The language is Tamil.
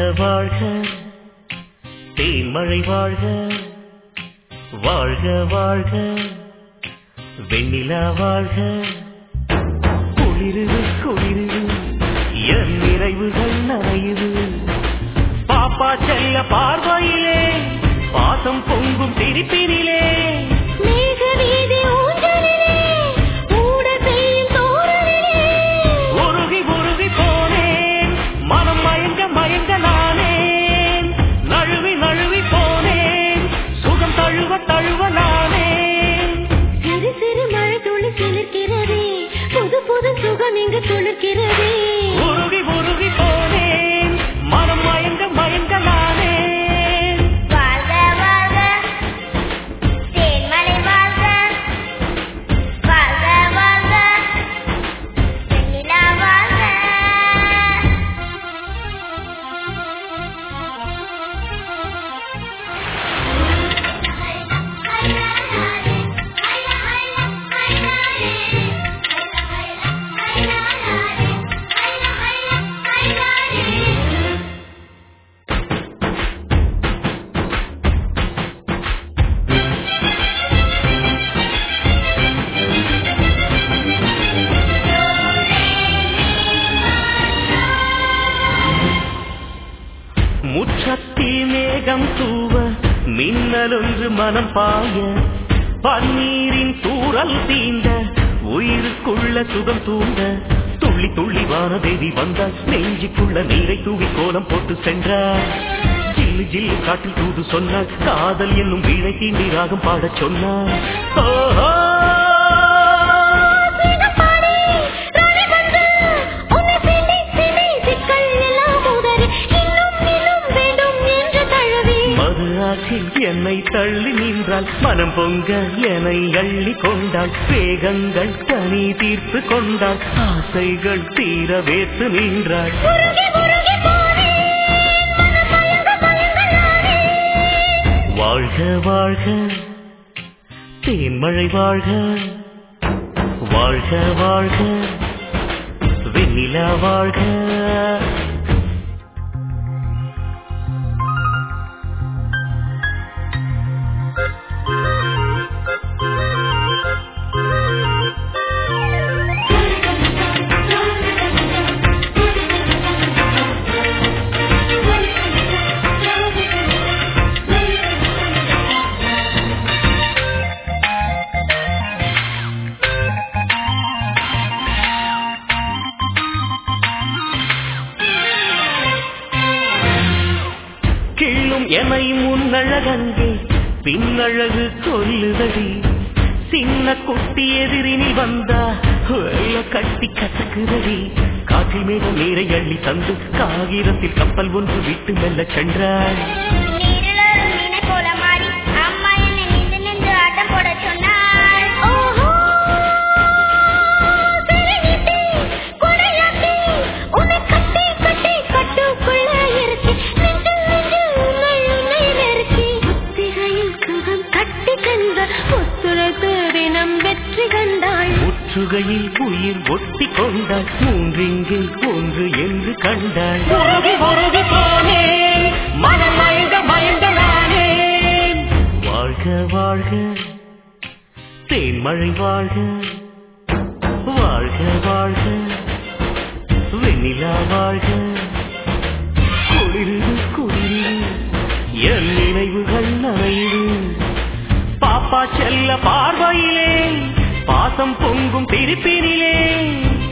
வாழ்க தேன்மழை வாழ்க வாழ்க வாழ்க வெண்ணிலா வாழ்க குளிரு குளிரு என் நிறைவுகள் நனையுது பாப்பா செல்ல பார்வையிலே பாசம் பொங்கும் சிரிப்பினிலே மேக வீதி ஊஞ்சலிலே ஊட பெய்யும் தோரலிலே உருகி உருகி போனேன் மனம் மயங்க மயங்க நானேன் நழுவி நழுவி போனேன் சுகம் தழுவ தழுவ நானேன் சிறு சிறு மழை துளி சிலிர்க்கிறதே புது புது சுகம் இங்கு துளிர்க்கிறதே உருகி உருகி போனேன் மனம் மயங்க மயங்க நானேன் வாழ்க வாழ்க தேன்மலை வாழ்க வாழ்க வாழ்க வெண்ணிலா வாழ்க முற்றத்தில் மேகம் தூவ மின்னலொன்று மனம் பாய பன்னீரின் தூறல் தீண்ட உயிருக்குள்ள சுகம் தூண்ட துள்ளி துள்ளி வானதேவி வந்தாள் நெஞ்சுக்குள்ள நீரை தூவி கோலம் போட்டு சென்றார் ஜில்லு ஜில்லு காட்டில் தூது சொன்னாள் காதல் என்னும் வீணை தீண்டி ராகம் பாடச் சொன்னாள் ஓஹோ மது ஆற்றில் என்னை தள்ளி நின்றாள் மனம் பொங்க என்னை அள்ளி கொண்டாள் வேகங்கள் தனி தீர்த்து கொண்டாள் ஆசைகள் தீர வேத்து நின்றாள் வாழ்க வாழ்க தேன்மழை வாழ்க வாழ்க வாழ்க வெண்ணிலா வாழ்க கிள்ளும் எமை முன்னழகங்கே பின்னழகு கொல்லுதடி சின்ன குட்டி எதிரினில் வந்தா வெள்ள கட்டி கசக்குதடி காற்றில் மேகம் நீரை அள்ளி தந்து காகிதத்தில் கப்பல் ஒன்று விட்டு மெல்ல சென்றாள் வெற்றி கண்டாள் முற்றுகையில் உயிர் ஒட்டி கொண்டாள் மூன்றிங்கே ஒன்று என்று கண்டாள் உருகி உருகி போனேன் மனம் மயங்க மயங்க நானேன் வாழ்க வாழ்க தேன்மழை வாழ்க வாழ்க வாழ்க வெண்ணிலா வாழ்க குளிரு குளிரு என் நினைவுகள் நனைவு பாப்பா செல்ல பார்வையிலே பாசம் பொங்கும் திருப்பினிலே